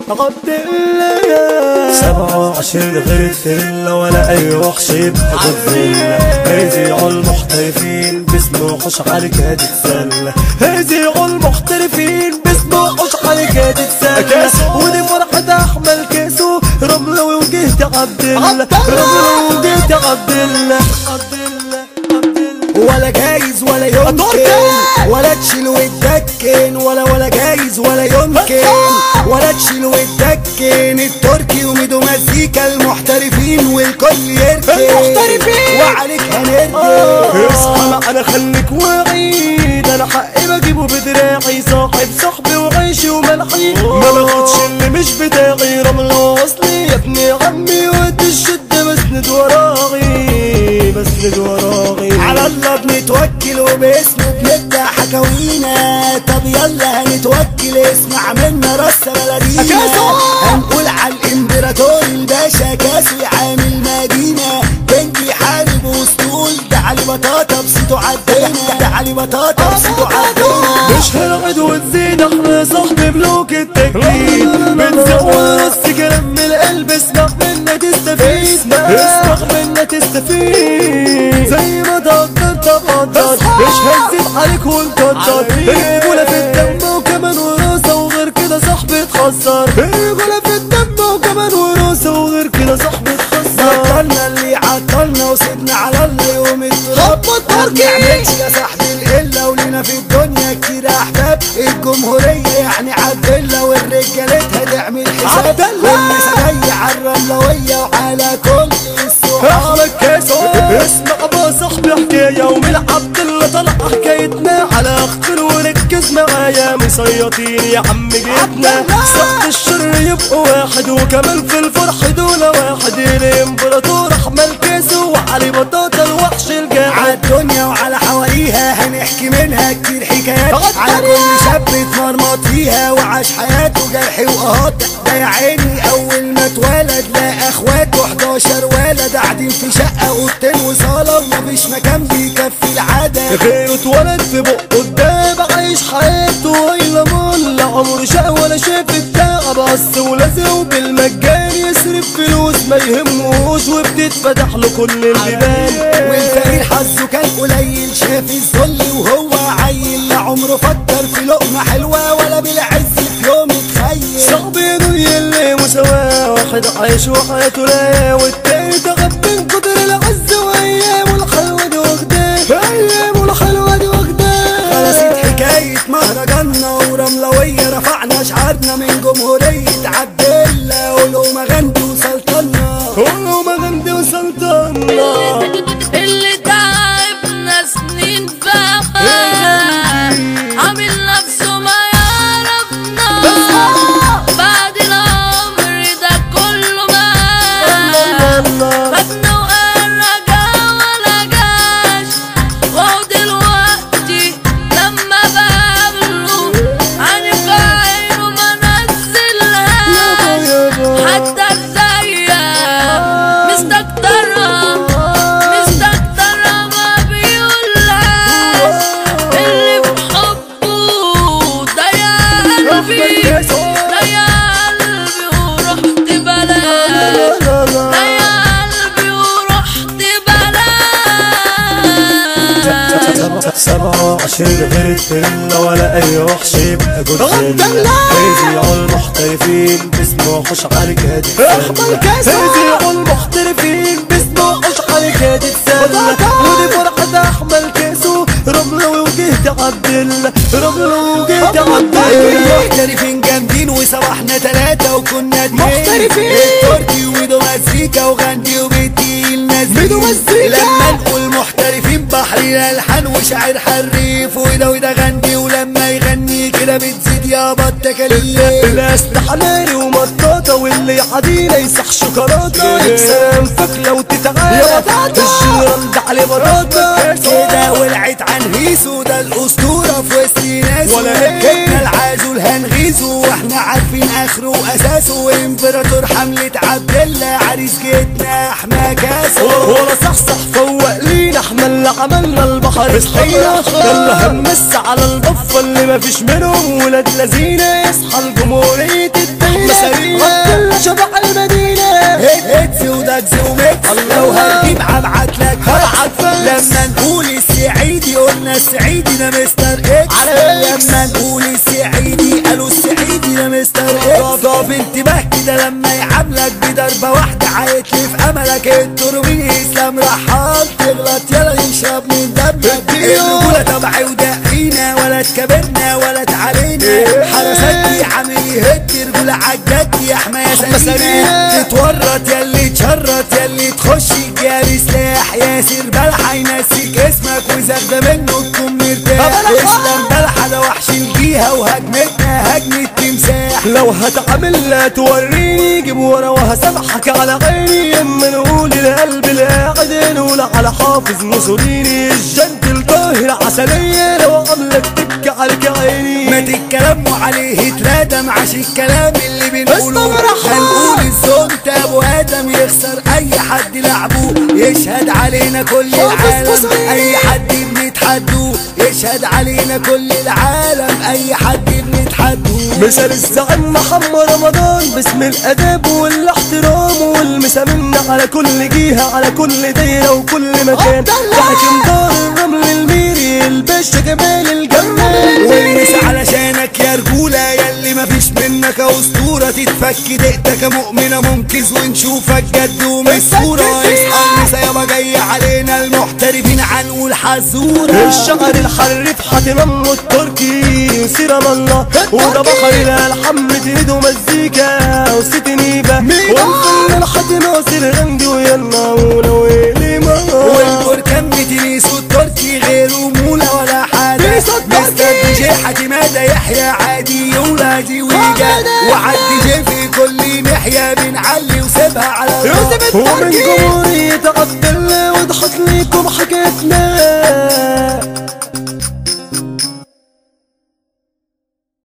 عبد الله سبعة وعشرين غير الثلة ولا أي وحش يبقى بالذلة هيزيعوا المحترفين باسمه حوش عليك هتتسلى هيزيعوا المحترفين باسمه حوش عليك هتتسلى ودي فرحة أحمل كيسو رملوي وجهت عبد الله رملوي وجهت عبد الله عبد الله عبد الله ولا جايز ولا يمكن ولا تشيل وتدكن ولا ولا جايز ولا يمكن ولا تشيل وتدكن التركي وميدو مزيكا المحترفين والكل يركن المحترفين. وعليك هنركن اصحى معنا خليك وعيد انا حقي بجيبه بدراعي صاحب صاحبي وعيشي وملحي ما باخدش اللي مش بتاعي رمل واصلي يا ابني عمي وقت الشدة بسند وراغي بسند وراغي على الله بنتوكل وباسمه بنبدأ حكاوينا طب يلا هنتوكل اسمع منا رصة بلدينا كاسو. هنقول على الامبراطور الباشا كاسو عامل مدينة بنتي حارب واسطول ده علي بطاطا بصيته عدينا ده علي بطاطا بصيته عدينا مش هنقعد وتزيد احنا صاحبي ملوك التجديد بنزود نص كلام من القلب اسمع منا تستفيد اسمع منا تستفيد زي ما تقدر تقدر مش هنزيد عليك ونقدر الرجولة في الدم وكمان وراثة وغير كده صاحبي اتخسر الرجولة في الدم وكمان وراثة وغير كده صاحبي اتخسر بطلنا اللي عطلنا وسيبنا على الله يوم التراب خبط ما تركي. بنعملش يا صاحبي القلة ولينا في الدنيا كتير احباب الجمهورية يعني عبد الله والرجالتها تعمل حساب عبد الله. كل سجايا على الرملوية وعلى كل الصحاب احمد كاسو اسمع بقى صاحبي حكايه ومن عبد الله طلع حكايتنا على اختر وركز معايا مسيطين يا عم جيتنا سقط الشر يبقوا واحد وكمان في الفرح دول واحد الامبراطور احمد كاسو وعلي بطاطا الوحش الجاحد عالدنيا وعلى حواليها هنحكي منها كتير حكايات عالدنيا. على كل شاب اتمرمط فيها وعاش حياته جرح وقهات ده يا عيني اول ما اتولد لا اخواته 11 ولد قاعدين في شقه اوضتين وصاله ومفيش مكان بيكفي العدد غيره اتولد في بقه قدام عايش حياته ويلا مول عمره شقى ولا شاف التعب بس ولازم بالمجان يصرف فلوس ما يهموش وبتتفتح له كل البيبان والفقير حظه كان قليل شاف الذل وهو عيل لا عمره فكر في لقمه حلوه ولا بالعز في يوم اتخيل صعب دنيا اللي مساواة واحد عايش وحياته لا والتاني تعب من كتر العز وايامه الحلوة دي واخداه ايامه الحلوة دي واخداه خلصت حكاية مهرجاننا ورملوية رفعنا شعارنا من جمهورية عبد الله ولو مغندي وسلطنا كله مغندي وسلطنا اللي تعبنا سنين فيها عامل نفسه ما يعرفنا بعد العمر ده كله معاه فاتنا وقال رجع ولا جاش وهو دلوقتي لما بقابله عيني في عينه ما نزلهاش حتى الزية مستكترة مستكترة ما بيقولهاش اللي في حبه ضيع قلبي ضيع قلبي ورحت بلاش ضيع قلبي ورحت بلاش سبعة وعشرين غير التلة ولا أي وحش يبقى جود الله. هيزيعوا المحترفين باسمه حوش عليك هادي احمد كاسو. هيزيعوا المحترفين باسمه حوش عليك هادي تسلى بطاطا. ودي فرحة أحمد كاسو رملوي وجهت عبد الله رملوي وجهت عبد الله محترفين جامدين وسوحنا تلاتة وكنا اتنين محترفين. التركي وميدو مزيكا وغندي وبيتي النازلين ميدو مزيكا. لما نقول محترفين بحر الالحان وشاعر حريف وده وده غندي ولما يغني كده بتزيد يابا التكاليف الاستحلالي ومطاطة واللي حدينا يسح شوكولاتة يكسر انفك لو تتعالى يا بطاطا. الجنرال ده عليه بطاطا كده ولعت عن هيسو ده الاسطوره في وسط ناس ولا إيه؟ جبنا العازل هنغيظه واحنا عارفين اخره واساسه امبراطور حمله عبد الله عريس جيتنا احنا كاسو ولا صحصح فوق لينا احنا اللي عملنا البحر صحينا يلا هنمس على البفة اللي مفيش منهم ولاد لذينة يصحى الجمهورية الدنيا مسارية عبد الله شبح المدينة هيتس وداكس وميكس لو هتجيب هبعت لك هبعت فاكس. لما نقول السعيدي قلنا السعيدي ده مستر اكس على إكس. لما نقول السعيدي قالوا السعيدي ده مستر اكس طب انتباه كده لما يعاملك بضربة واحدة هيتلف املك التورمين اسلام رحال تغلط يلا يشرب من دمك اديله. الرجولة طبعي ودقينا ولا تكبرنا ولا تعالينا حرساتي عامل يهد رجولة عجات يا حما يا سليمة سليمة. تتورط ياللي تشرط ياللي تخش جاري سلاح ياسر بلحة ينسيك اسمك وزغده منه تكون مرتاح اسلام بلحة ده وحش الجيهة وهجمتنا هجمة تمساح لو هتعمل لا توريني جيب ورا وهسامحك على عيني اما نقول القلب القاعد نقول على حافظ موسوليني الجنت القاهرة عسلية لو عاملك تبكي عليك عيني مات الكلام وعليه اتردم عاش الكلام اللي بنقوله اسمع مرحبا. هنقول الزون ابو ادم يخسر اي حد لعبه يشهد علينا كل العالم مصري. اي حد بنتحدوه يشهد علينا كل العالم اي حد بنتحدوه مثال الزعيم محمد رمضان باسم الاداب والاحترام والمسا منا على كل جهه على كل دايره وكل مكان عبد الله. تحكم دار الرمل الميري الباشا جمال الجمال والمس علشانك يا رجولة ياللي مفيش منك اسطورة تتفك دقتك يا مؤمنة منقذ ونشوفك جد ومسورة اصحى المسا يابا جاي علينا المحترفين هنقول حزورة الشعر الحرف حاتم التركي وسيرة الله وده بحر الالحام تريد ومزيكا وست نيبة والفن الحاج ناصر غندي ويلا ولو إلي ما والبركان بتنيس والتركي غيره مولى ولا حاجة بيس التركي. مستر دي جي حكيمادة يحيى عادي يولادي ويجا حمادة. وعدي جي في كل ناحية بنعلي وسيبها على الله يوسف ومن التركي جمهورية عبد الله